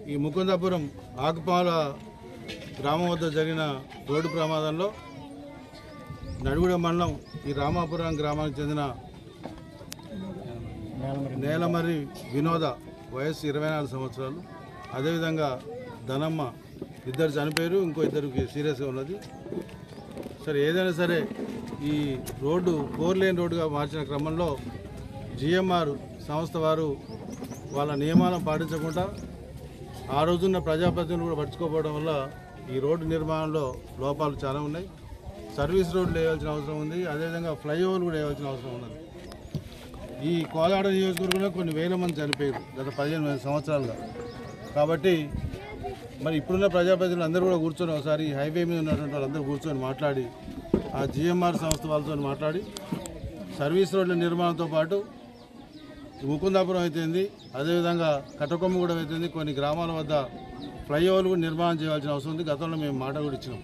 ఈ ముకుందాపురం ఆకుపాల గ్రామం వద్ద జరిగిన రోడ్డు ప్రమాదంలో నడుగుడ మండలం ఈ రామాపురం గ్రామానికి చెందిన నేలమర్రి వినోద వయస్సు ఇరవై నాలుగు సంవత్సరాలు అదేవిధంగా ధనమ్మ ఇద్దరు చనిపోయారు ఇంకో ఇద్దరికి సీరియస్గా ఉన్నది సరే ఏదైనా సరే ఈ రోడ్డు ఫోర్ లేన్ రోడ్డుగా మార్చిన క్రమంలో జిఎంఆర్ సంస్థ వారు వాళ్ళ నియమాలను పాటించకుండా ఆ రోజున్న ప్రజాప్రతినిధులు కూడా పట్టించుకోకపోవడం వల్ల ఈ రోడ్డు నిర్మాణంలో లోపాలు చాలా ఉన్నాయి సర్వీస్ రోడ్లు వేయాల్సిన అవసరం ఉంది అదేవిధంగా ఫ్లైఓవర్లు కూడా వేయాల్సిన అవసరం ఉన్నది ఈ కోదాడ నియోజకవర్గంలో కొన్ని వేల మంది చనిపోయారు గత పదిహేను సంవత్సరాలుగా కాబట్టి మరి ఇప్పుడున్న ప్రజాప్రతినిధులు అందరూ కూడా కూర్చొని ఒకసారి ఈ హైవే మీద ఉన్నటువంటి వాళ్ళందరూ కూర్చొని మాట్లాడి ఆ జిఎంఆర్ సంస్థ వాళ్ళతో మాట్లాడి సర్వీస్ రోడ్ల నిర్మాణంతో పాటు ముకుందాపురం అయితేంది అదేవిధంగా కటకొమ్మగూడెం అయితేంది కొన్ని గ్రామాల వద్ద ఫ్లైఓవర్లు కూడా నిర్మాణం చేయాల్సిన అవసరం ఉంది గతంలో మేము మాట కూడా ఇచ్చినాం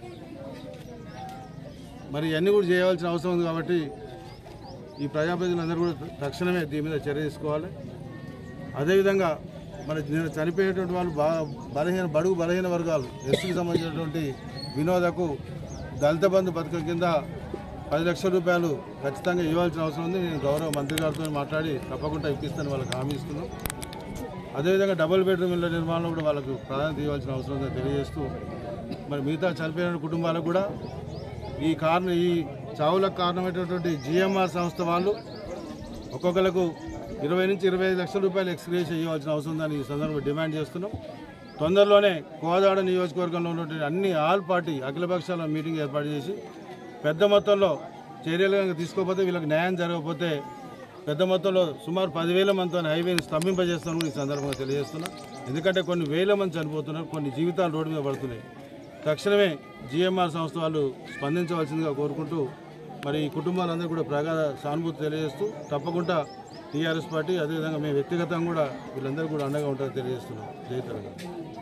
మరి ఇవన్నీ కూడా చేయవలసిన అవసరం ఉంది కాబట్టి ఈ ప్రజాప్రతినిధులందరూ కూడా తక్షణమే దీని మీద చర్య తీసుకోవాలి అదేవిధంగా మరి నిన్న చనిపోయేటువంటి వాళ్ళు బా బలహీన బడుగు బలహీన వర్గాలు ఎస్సీకి సంబంధించినటువంటి వినోదకు దళిత బంధు పథకం కింద పది లక్షల రూపాయలు ఖచ్చితంగా ఇవ్వాల్సిన అవసరం ఉంది నేను గౌరవ మంత్రి గారితో మాట్లాడి తప్పకుండా ఇప్పిస్తాను వాళ్ళకి హామీ ఇస్తున్నాం అదేవిధంగా డబుల్ బెడ్రూమ్ ఇళ్ళ నిర్మాణంలో కూడా వాళ్ళకు ప్రాధాన్యత ఇవ్వాల్సిన అవసరం ఉందని తెలియజేస్తూ మరి మిగతా చనిపోయిన కుటుంబాలకు కూడా ఈ కారణం ఈ చావులకు కారణమైనటువంటి జిఎంఆర్ సంస్థ వాళ్ళు ఒక్కొక్కరికి ఇరవై నుంచి ఇరవై ఐదు లక్షల రూపాయలు ఎక్స్గ్రేషన్ ఇవ్వాల్సిన అవసరం ఉందని ఈ సందర్భంగా డిమాండ్ చేస్తున్నాం తొందరలోనే కోదాడ నియోజకవర్గంలో ఉన్నటువంటి అన్ని ఆల్ పార్టీ అఖిలపక్షాల మీటింగ్ ఏర్పాటు చేసి పెద్ద మొత్తంలో చర్యలు కనుక తీసుకోకపోతే వీళ్ళకి న్యాయం జరగకపోతే పెద్ద మొత్తంలో సుమారు పదివేల మందితో హైవేని స్తంభింపజేస్తాను ఈ సందర్భంగా తెలియజేస్తున్నా ఎందుకంటే కొన్ని వేల మంది చనిపోతున్నారు కొన్ని జీవితాలు రోడ్డు మీద పడుతున్నాయి తక్షణమే జిఎంఆర్ సంస్థ వాళ్ళు స్పందించవలసిందిగా కోరుకుంటూ మరి ఈ కుటుంబాలందరూ కూడా ప్రగాఢ సానుభూతి తెలియజేస్తూ తప్పకుండా టీఆర్ఎస్ పార్టీ అదేవిధంగా మేము వ్యక్తిగతంగా కూడా వీళ్ళందరూ కూడా అండగా ఉంటారని తెలియజేస్తున్నాం జై తెలంగాణ